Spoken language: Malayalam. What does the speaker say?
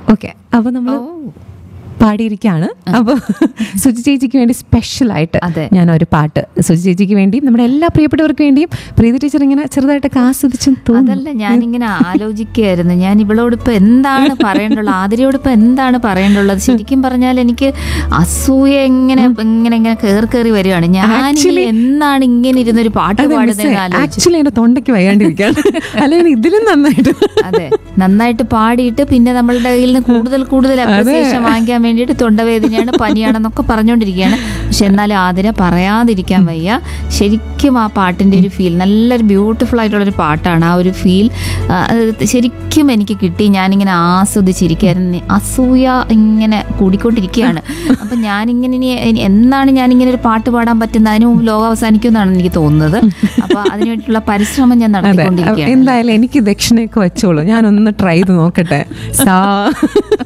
ഓക്കെ അപ്പൊ നമ്മൾ പാടിയിരിക്കുകയാണ് അപ്പോൾ സുജി ചേച്ചിക്ക് വേണ്ടി സ്പെഷ്യൽ ആയിട്ട് അതെ. ഞാൻ ഒരു പാട്ട് സുജി ചേച്ചിക്ക് വേണ്ടിയും നമ്മുടെ എല്ലാ പ്രിയപ്പെട്ടവർക്ക് വേണ്ടിയും പ്രീതി ടീച്ചർ ഇങ്ങനെ ചെറുതായിട്ടൊക്കെ ആസ്വദിച്ചും തോന്നുന്നു അതല്ല ഞാനിങ്ങനെ ആലോചിക്കുകയായിരുന്നു ഞാൻ ഇവളോട് ഇപ്പൊ എന്താണ് പറയേണ്ടുള്ളത് ആതിരയോട് ഇപ്പൊ എന്താണ് പറയേണ്ടുള്ളത് ശരിക്കും പറഞ്ഞാൽ എനിക്ക് അസൂയ എങ്ങനെ ഇങ്ങനെ ഇങ്ങനെ കയറി കയറി വരികയാണ് ഞാൻ Actually- എന്നാണ് ഇങ്ങനെ ഇരുന്നൊരു പാട്ട് പാടുന്നത് ആലോചിച്ചു ആക്ച്വലി എന്റെ തൊണ്ടയ്ക്ക് വയ്യാണ്ടിരിക്കുകയാണ് അല്ലെങ്കിൽ ഇതിലും നന്നായിട്ട് അതെ നന്നായിട്ട് പാടിയിട്ട് പിന്നെ നമ്മളുടെ കയ്യിൽ നിന്ന് കൂടുതൽ കൂടുതൽ അപ്രിസിയേഷൻ വാങ്ങിക്കാൻ വേണ്ടിയിട്ട് തൊണ്ടവേദനയാണ് പനിയാണെന്നൊക്കെ പറഞ്ഞുകൊണ്ടിരിക്കുകയാണ് പക്ഷെ എന്നാലും ആതിര പറയാതിരിക്കാൻ വയ്യ ശരിക്കും ആ പാട്ടിന്റെ ഒരു ഫീൽ നല്ലൊരു ബ്യൂട്ടിഫുൾ ആയിട്ടുള്ള ഒരു പാട്ടാണ് ആ ഒരു ഫീൽ ശരിക്കും എനിക്ക് കിട്ടി ഞാനിങ്ങനെ ആസ്വദിച്ചിരിക്കുകയായിരുന്നു അസൂയ ഇങ്ങനെ കൂടിക്കൊണ്ടിരിക്കുകയാണ് അപ്പൊ ഞാനിങ്ങനെ ഇനി ഇനി എന്നാണ് ഞാനിങ്ങനെ ഒരു പാട്ട് പാടാൻ പറ്റുന്നത് അതിന് മുമ്പ് ലോകം അവസാനിക്കുമെന്നാണ് എനിക്ക് തോന്നുന്നത് അപ്പൊ അതിനുവേണ്ടിയിട്ടുള്ള പരിശ്രമം ഞാൻ അതെ നടത്തിക്കൊണ്ടിരിക്കുകയാണ് എന്തായാലും എനിക്ക് ദക്ഷിണയൊക്കെ വെച്ചോളൂ ഞാനൊന്ന് ട്രൈ ചെയ്ത് നോക്കട്ടെ സാ